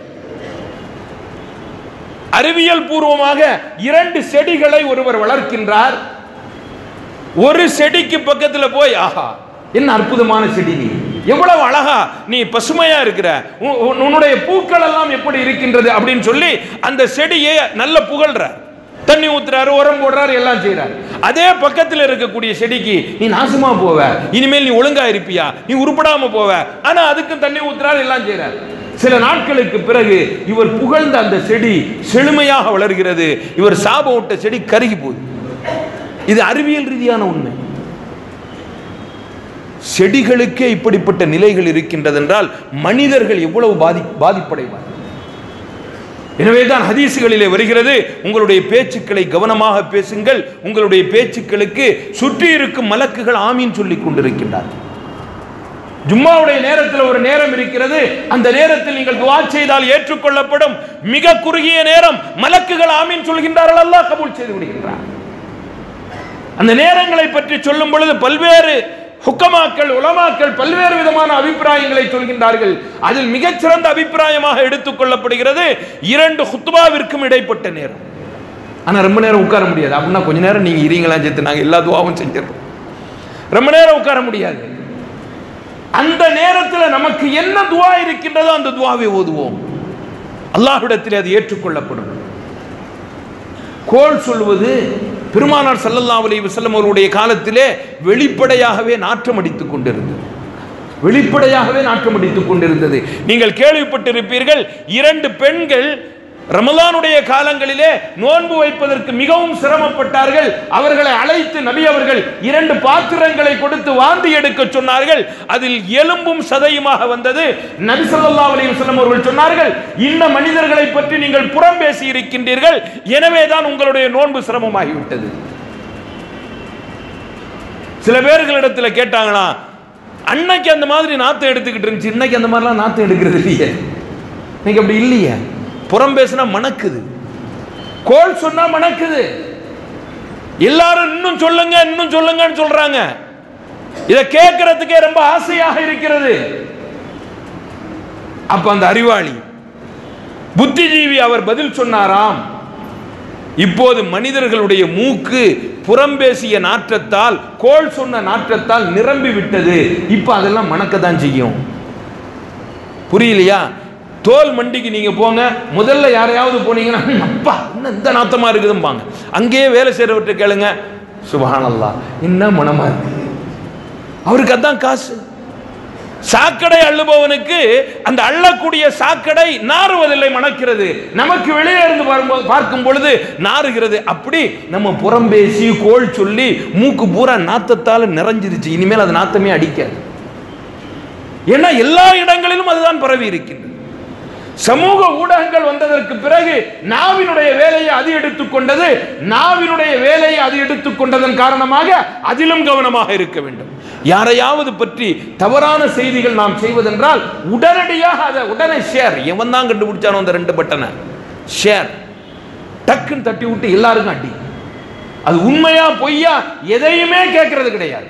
அறிவியல் பூர்வமாக இரண்டு செடிகளை ஒருவர் வளர்க்கின்றார் ஒரு செடிக்கு பக்கத்துல போய் ஆஹா என்ன அற்புதமான செடி நீ எவ்வளவு அழகா நீ பசுமையா இருக்கிற உ- உ- உன்னுடைய பூக்கள் எல்லாம் எப்படி இருக்கின்றது அப்படின்னு சொல்லி அந்த செடியை நல்ல புகழ்ற தண்ணி ஊத்துறாரு உரம் போடுறாரு எல்லாம் செய்றாரு அதே பக்கத்தில் இருக்கக்கூடிய செடிக்கு நீ நாசமா போவ இனிமேல் நீ ஒழுங்கா இருப்பியா நீ உருப்படாம போவ ஆனா அதுக்கு தண்ணி ஊத்துறாரு எல்லாம் செய்றாரு சில நாட்களுக்கு பிறகு இவர் புகழ்ந்த அந்த செடி செழுமையாக வளர்கிறது இவர் சாபம் விட்ட செடி கருகி போகுது இது அறிவியல் ரீதியான உண்மை செடிகளுக்கே இப்படிப்பட்ட நிலைகள் இருக்கின்றது என்றால் மனிதர்கள் எவ்வளவு பாதி பாதிப்படைவார் எனவேதான் ஹதீசுகளிலே வருகிறது உங்களுடைய பேச்சுக்களை கவனமாக பேசுங்கள் உங்களுடைய பேச்சுக்களுக்கு சுற்றி இருக்கும் மலக்குகள் ஆமீன் சொல்லிக் கொண்டிருக்கின்றார்கள் ஜும்மாவுடைய நேரத்தில் ஒரு நேரம் இருக்கிறது அந்த நேரத்தில் நீங்கள் துவா செய்தால் ஏற்றுக்கொள்ளப்படும் மிக குறுகிய நேரம் மலக்குகள் ஆமீன் சொல்கின்றார்கள் அல்லாஹ் கபூல் செய்து விடுகின்றார் அந்த நேரங்களை பற்றி சொல்லும் பொழுது பல்வேறு ஹுக்கமாக்கள் உலமாக்கள் பல்வேறு விதமான அபிப்பிராயங்களை சொல்கின்றார்கள் அதில் மிகச்சிறந்த அபிப்பிராயமாக எடுத்துக்கொள்ளப்படுகிறது இரண்டு ஹுத்பாவிற்கும் இடைப்பட்ட நேரம் ஆனா ரொம்ப நேரம் உட்கார முடியாது அப்படின்னா கொஞ்ச நேரம் நீங்க இருங்களா சேர்த்து நாங்க எல்லா துவாவும் செஞ்சிடறோம் ரொம்ப நேரம் உட்கார முடியாது அந்த நேரத்தில் நமக்கு என்ன துவா இருக்கின்றதோ அந்த துவாவை ஓதுவோம் அல்லாஹ்விடத்தில் அது ஏற்றுக்கொள்ளப்படும் கோல் சொல்வது பெருமானார் ஸல்லல்லாஹு அலைஹி வஸல்லம் அவருடைய காலத்திலே வெளிப்படையாகவே நாற்றம் அடித்துக் கொண்டிருந்தது வெளிப்படையாகவே நாற்றம் அடித்துக் கொண்டிருந்தது நீங்கள் கேள்விப்பட்டிருப்பீர்கள் இரண்டு பெண்கள் ரமலானுடைய காலங்களிலே நோன்பு வைப்பதற்கு மிகவும் சிரமப்பட்டார்கள் அவர்களை அழைத்து நபி அவர்கள் இரண்டு பாத்திரங்களை கொடுத்து வாந்தி எடுக்க சொன்னார்கள் அதில் எலும்பும் சதையுமாக வந்தது நபி ஸல்லல்லாஹு அலைஹி வஸல்லம் அவர்கள் சொன்னார்கள் இந்த மனிதர்களை பற்றி நீங்கள் புறம் பேசி இருக்கின்றீர்கள் எனவே தான் உங்களுடைய நோன்பு சிரமமாகிவிட்டது சில பேர்களிடத்துல கேட்டாங்களா அன்னைக்கு அந்த மாதிரி நாத்தம் எடுத்துக்கிட்டு இருந்துச்சு இன்னைக்கு அந்த மாதிரிலாம் நாத்தம் எடுக்கிறது இல்லையே இன்னைக்கு அப்படி இல்லையே புறம் பேசினா மணக்குது கோல் சொன்னா மணக்குது எல்லாரும் இன்னும் சொல்லுங்க இன்னும் சொல்லுங்கன்னு சொல்றாங்க இதை கேட்கறதுக்கே ரொம்ப ஆசையாக இருக்கிறது அப்ப அந்த அறிவாளி புத்திஜீவி அவர் பதில் சொன்னாராம் இப்போது மனிதர்களுடைய மூக்கு புறம்பேசிய நாற்றத்தால் கோல் சொன்ன நாற்றத்தால் நிரம்பி விட்டது இப்ப அதெல்லாம் மணக்கத்தான் செய்யும் புரியலையா தோல் மண்டிக்கு நீங்க போங்க முதல்ல யாரையாவது போனீங்கன்னா அப்பா என்ன இந்த நாத்தமா இருக்குதும்பாங்க அங்கேயே வேலை செய்யறவர்கிட்ட கேளுங்க சுபஹானல்லாஹ் என்ன மனமா இருக்கு அவருக்கு அதான் காசு சாக்கடை அள்ளுபவனுக்கு அந்த அள்ளக்கூடிய சாக்கடை நாறுவதில்லை மணக்கிறது நமக்கு வெளியே இருந்து வரும்போது பார்க்கும் பொழுது நாறுகிறது அப்படி நம்ம புறம்பேசி கோல் சொல்லி மூக்கு பூரா நாத்தத்தால நிறைஞ்சிருச்சு இனிமேல் அது நாத்தமே அடிக்காது ஏன்னா எல்லா இடங்களிலும் அதுதான் பரவி இருக்கின்றது சமூக ஊடகங்கள் வந்ததற்கு பிறகு நாவினுடைய வேலையை அது எடுத்துக்கொண்டது நாவினுடைய வேலையை அது எடுத்துக்கொண்டதன் காரணமாக அதிலும் கவனமாக இருக்க வேண்டும் யாரையாவது பற்றி தவறான செய்திகள் நாம் செய்வதென்றால் உடனடியாக அதை உடனே ஷேர் எவன் தான் கண்டுபிடிச்சானோ அந்த ரெண்டு பட்டனை ஷேர் டக்குன்னு தட்டி விட்டு எல்லாருக்கும் அடி அது உண்மையா பொய்யா எதையுமே கேட்கறது கிடையாது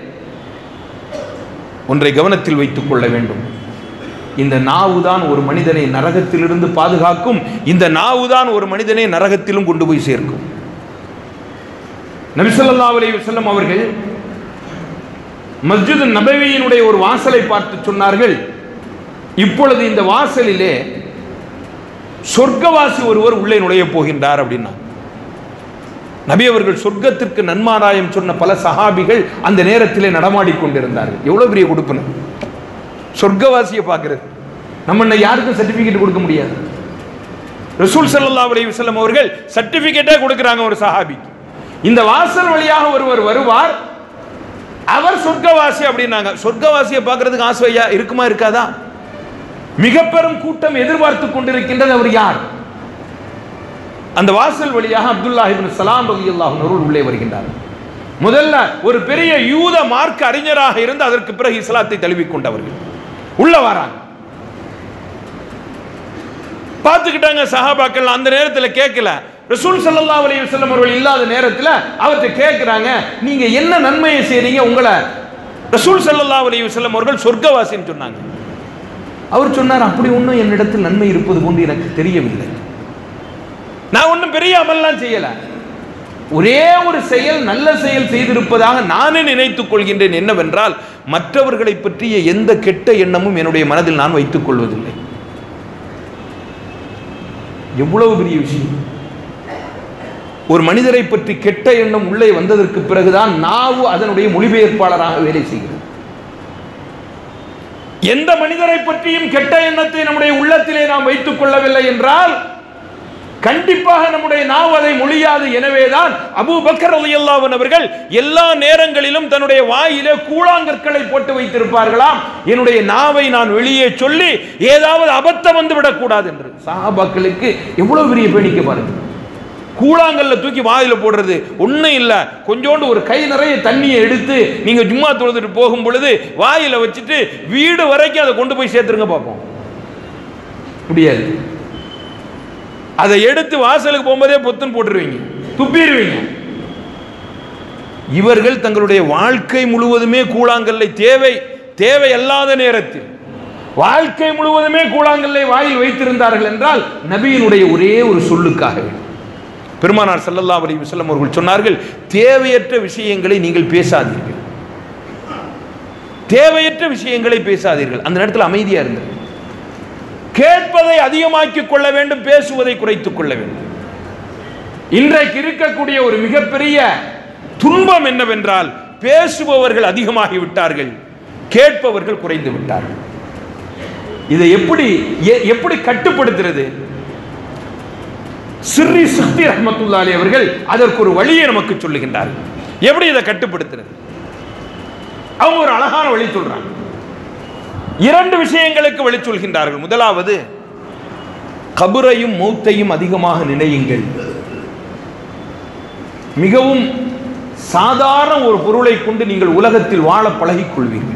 ஒன்றை கவனத்தில் வைத்துக் கொள்ள வேண்டும் இந்த நாவு தான் ஒரு மனிதனை நரகத்திலிருந்து பாதுகாக்கும் இந்த நாவு தான் ஒரு மனிதனை நரகத்திலும் கொண்டு போய் சேர்க்கும் நபிசல்லா அலைஹி வஸல்லம் அவர்கள் மஸ்ஜித் நபவியினுடைய ஒரு வாசலை பார்த்து சொன்னார்கள் இப்பொழுது இந்த வாசலிலே சொர்க்கவாசி ஒருவர் உள்ளே நுழைய போகின்றார் அப்படின்னா நபி அவர்கள் சொர்க்கத்திற்கு நன்மாராயம் சொன்ன பல சஹாபிகள் அந்த நேரத்திலே நடமாடிக் கொண்டிருந்தார்கள் எவ்வளவு பெரிய கொடுப்பன சொர்க்கவாசியை பார்க்கிறது நம்ம இன்னும் யாருக்கும் சர்டிபிகேட் கொடுக்க முடியாது ரசூல் ஸல்லல்லாஹு அலைஹி வஸல்லம் அவர்கள் சர்டிபிகேட்டே கொடுக்குறாங்க ஒரு சஹாபிக்கு இந்த வாசல் வழியாக ஒருவர் வருவார் அவர் சொர்க்கவாசி அப்படின்னாங்க சொர்க்கவாசியை பார்க்கிறதுக்கு ஆசையா இருக்குமா இருக்காதா மிக பெரும் கூட்டம் எதிர்பார்த்து கொண்டிருக்கின்றது அவர் யார் அந்த வாசல் வழியாக அப்துல்லா இப்னு சலாம் ரலியல்லாஹு அன்ஹு உள்ளே வருகின்றார் முதல்ல ஒரு பெரிய யூத மார்க்க அறிஞராக இருந்து அதற்கு பிறகு இஸ்லாத்தை தழுவிக் கொண்டவர்கள் உள்ள வராங்க பார்த்துக்கிட்டாங்க சஹாபாக்கள் அந்த நேரத்தில் கேட்கல ரசூல் ஸல்லல்லாஹு அலைஹி வஸல்லம் அவர்கள் இல்லாத நேரத்தில் அவர்கிட்ட கேட்குறாங்க நீங்க என்ன நன்மையை செய்றீங்க உங்களை ரசூல் ஸல்லல்லாஹு அலைஹி வஸல்லம் அவர்கள் சொர்க்கவாசின்னு சொன்னாங்க அவர் சொன்னார் அப்படி ஒன்றும் என்னிடத்தில் நன்மை இருப்பது போன்று எனக்கு தெரியவில்லை நான் ஒன்றும் பெரிய அமல்லாம் செய்யல ஒரே ஒரு செயல் நல்ல செயல் செய்திருப்பதாக நானே நினைத்துக் கொள்கின்றேன் என்னவென்றால் மற்றவர்களை பற்றிய எந்த கெட்ட எண்ணமும் என்னுடைய மனதில் நான் வைத்துக் கொள்வதில்லை எவ்வளவு பெரிய விஷயம் ஒரு மனிதரை பற்றி கெட்ட எண்ணம் உள்ளே வந்ததற்கு பிறகுதான் நாவு அதனுடைய மொழிபெயர்ப்பாளராக வேலை செய்கிறது எந்த மனிதரை பற்றியும் கெட்ட எண்ணத்தை நம்முடைய உள்ளத்திலே நாம் வைத்துக் கொள்ளவில்லை என்றால் கண்டிப்பாக நம்முடைய நாவு அதை மொழியாது எனவேதான் அபூ பக்கர் ரலியல்லாஹு அவர்கள் எல்லா நேரங்களிலும் தன்னுடைய வாயிலே கூழாங்கற்களை போட்டு வைத்திருப்பார்களாம் என்னுடைய நாவை நான் வெளியே சொல்லி ஏதாவது அபத்தம் வந்து விடக்கூடாது என்று சஹாபாக்களுக்கு எவ்வளவு பெரிய பேணிக்க பாருங்க கூழாங்கல்ல தூக்கி வாயில போடுறது ஒண்ணும் இல்ல கொஞ்சோண்டு ஒரு கை நிறைய தண்ணியை எடுத்து நீங்க ஜும்மா தொழுதுட்டு போகும் பொழுது வாயில வச்சுட்டு வீடு வரைக்கும் அதை கொண்டு போய் சேர்த்துருங்க பார்ப்போம் முடியாது அதை எடுத்து வாசலுக்கு போகும்போதே பொத்துன்னு போட்டுருவீங்க துப்பிடுவீங்க இவர்கள் தங்களுடைய வாழ்க்கை முழுவதுமே கூழாங்கல்லை தேவை தேவை அல்லாத நேரத்தில் வாழ்க்கை முழுவதுமே கூழாங்கல்லை வாயில் வைத்திருந்தார்கள் என்றால் நபியினுடைய ஒரே ஒரு சொல்லுக்காக பெருமானார் ஸல்லல்லாஹு அலைஹி வஸல்லம் அவர்கள் சொன்னார்கள் தேவையற்ற விஷயங்களை நீங்கள் பேசாதீர்கள் தேவையற்ற விஷயங்களை பேசாதீர்கள் அந்த நேரத்தில் அமைதியா இருங்கள் கேட்பதை அதிகமாக்கிக் கொள்ள வேண்டும் பேசுவதை குறைத்துக் கொள்ள வேண்டும் இன்றைக்கு இருக்கக்கூடிய ஒரு மிகப்பெரிய துன்பம் என்னவென்றால் பேசுபவர்கள் அதிகமாகி விட்டார்கள் கேட்பவர்கள் குறைந்து விட்டார்கள் இதை எப்படி எ- எப்படி கட்டுப்படுத்துறது சிறி சுக்தி ரஹ்மத்துல்லாலி அவர்கள் அதற்கு ஒரு வழியை நமக்கு சொல்லுகின்றார்கள் எப்படி இதை கட்டுப்படுத்துறது அவங்க ஒரு அழகான வழி சொல்றாங்க இரண்டு விஷயங்களுக்கு வழி சொல்கின்றார்கள் முதலாவது கபரையும் மௌத்தையும் அதிகமாக நினையுங்கள் மிகவும் சாதாரண ஒரு பொருளை கொண்டு நீங்கள் உலகத்தில் வாழ பழகிக் கொள்வீர்கள்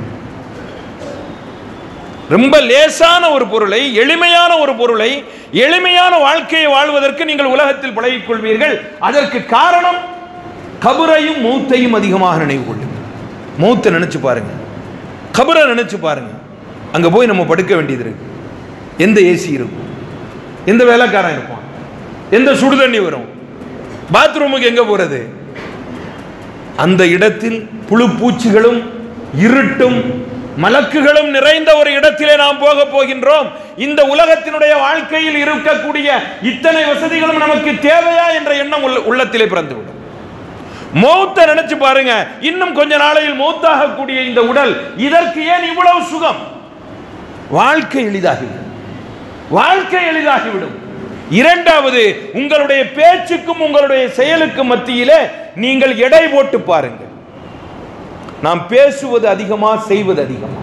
ரொம்ப லேசான ஒரு பொருளை எளிமையான ஒரு பொருளை எளிமையான வாழ்க்கையை வாழ்வதற்கு நீங்கள் உலகத்தில் பழகிக் கொள்வீர்கள் அதற்கு காரணம் கபரையும் மௌத்தையும் அதிகமாக நினைவு கொள்ளுங்கள் மௌத்தை நினைச்சு பாருங்க கபரை நினைச்சு பாருங்க அங்க போய் நம்ம படுக்க வேண்டியது இருக்கு எந்த ஏசி இருக்கும் எந்த வேலைக்காரன் இருப்பான் எந்த சுடுதண்ணி வரும் பாத்ரூமுக்கு எங்க போறது அந்த இடத்தில் புழு பூச்சிகளும் இருட்டும் மலக்குகளும் நிறைந்த ஒரு இடத்திலே நாம் போக போகின்றோம் இந்த உலகத்தினுடைய வாழ்க்கையில் இருக்கக்கூடிய இத்தனை வசதிகளும் நமக்கு தேவையா என்ற எண்ணம் உள்ள- உள்ளத்திலே பிறந்துவிடும் மௌத்த நினைச்சு பாருங்க இன்னும் கொஞ்ச நாளையில் மௌத்தாகக்கூடிய இந்த உடல் இதற்கு ஏன் இவ்வளவு சுகம் வாழ்க்கை எளிதாகிவிடும் வாழ்க்கை எளிதாகிவிடும் இரண்டாவது உங்களுடைய பேச்சுக்கும் உங்களுடைய செயலுக்கும் மத்தியிலே நீங்கள் எடை போட்டு பாருங்கள் நாம் பேசுவது அதிகமா செய்வது அதிகமா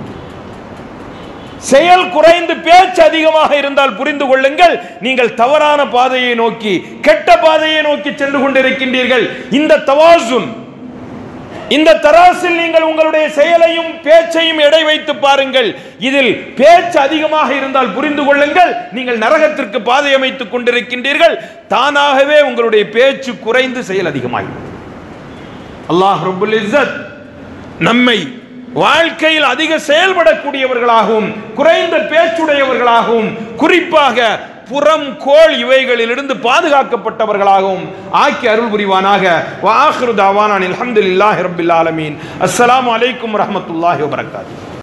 செயல் குறைந்து பேச்சு அதிகமாக இருந்தால் புரிந்து கொள்ளுங்கள் நீங்கள் தவறான பாதையை நோக்கி கெட்ட பாதையை நோக்கி சென்று கொண்டிருக்கின்றீர்கள் இந்த தவாசுன் இந்த தராசில் நீங்கள் உங்களுடைய செயலையும் பேச்சையும் எடை வைத்து பாருங்கள் இதில் பேச்சு அதிகமாக இருந்தால் புரிந்து கொள்ளுங்கள் நீங்கள் நரகத்திற்கு பாதை அமைத்துக் கொண்டிருக்கின்றீர்கள் தானாகவே உங்களுடைய பேச்சு குறைந்து செயல் அதிகமாகும் அல்லாஹ் ரபுல் இஸ்ஸத் நம்மை வாழ்க்கையில் அதிக செயல்படக்கூடியவர்களாகவும் குறைந்த பேச்சுடையவர்களாகவும் குறிப்பாக புறம் கோள் இவைகளிலிருந்து பாதுகாக்கப்பட்டவர்களாகவும் ஆக்கி அருள் புரிவானாக வாஹிரு தாவானான் அல்ஹம்துலில்லாஹி ரப்பில் ஆலமீன் அஸ்ஸலாமு அலைக்கும் வரஹ்மத்துல்லாஹி வபரகாத்துஹு